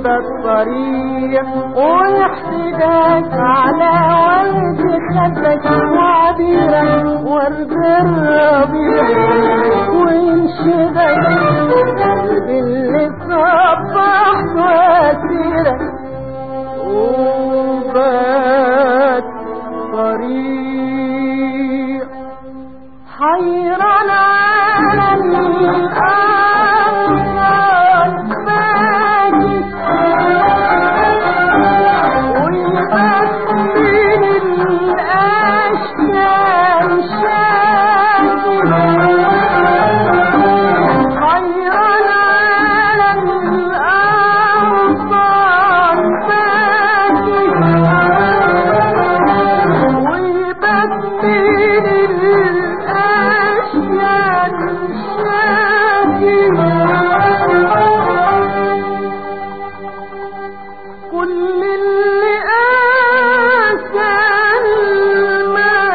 ده الطريق ويحسدك على ورد خدك وعبيرك ورد الربيع وينشدك باللي صبحت واسيرك وبات طريق حيران على الأرض باجي ويبدل الأشكال شاكي حيران على الأرض باجي ويبدل الأشياء الشاكي كل اللي أكل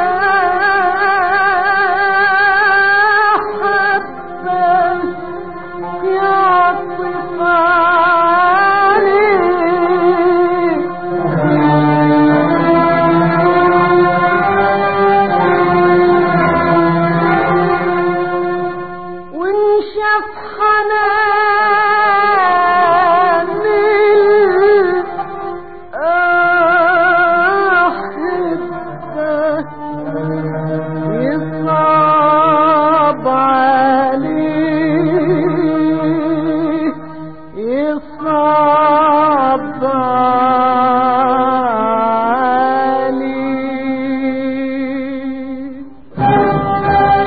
محبة يعطف عليه وانشف حنان الأحبة يصعب عليه يصعب عليه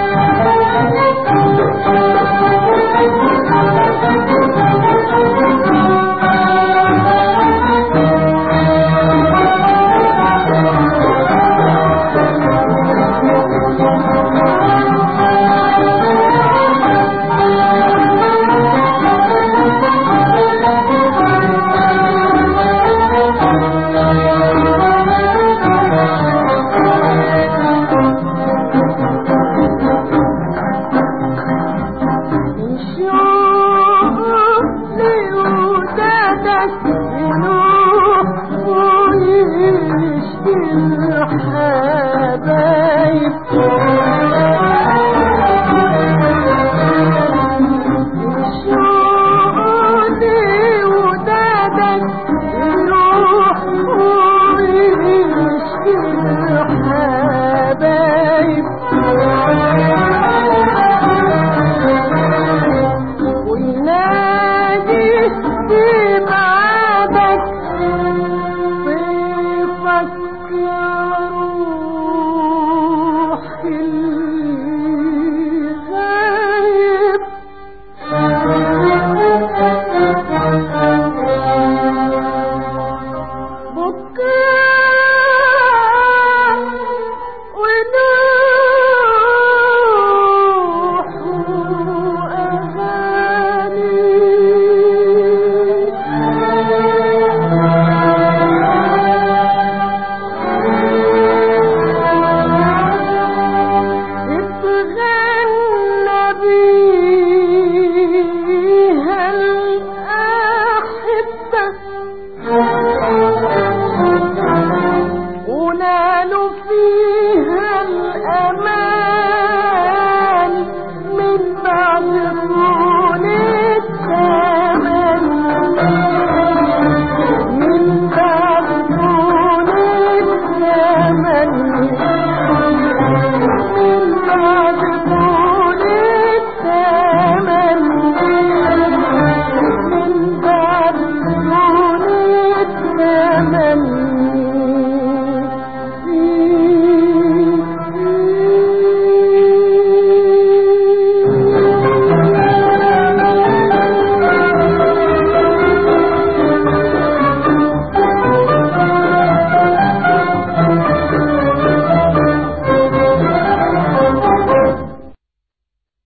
نشوف لودادك يروح ويشكي الحبايب نشوف لودادك يروح ويشكي الحبايب وينادي بمعادك صيفك روح الغايب بكاء ونوح اتغنى بيها الأحبة ونالوا فيها الأمان من بعد طول الزمن من بعد طول الزمن من بعد طول الزمن من بعد طول الزمن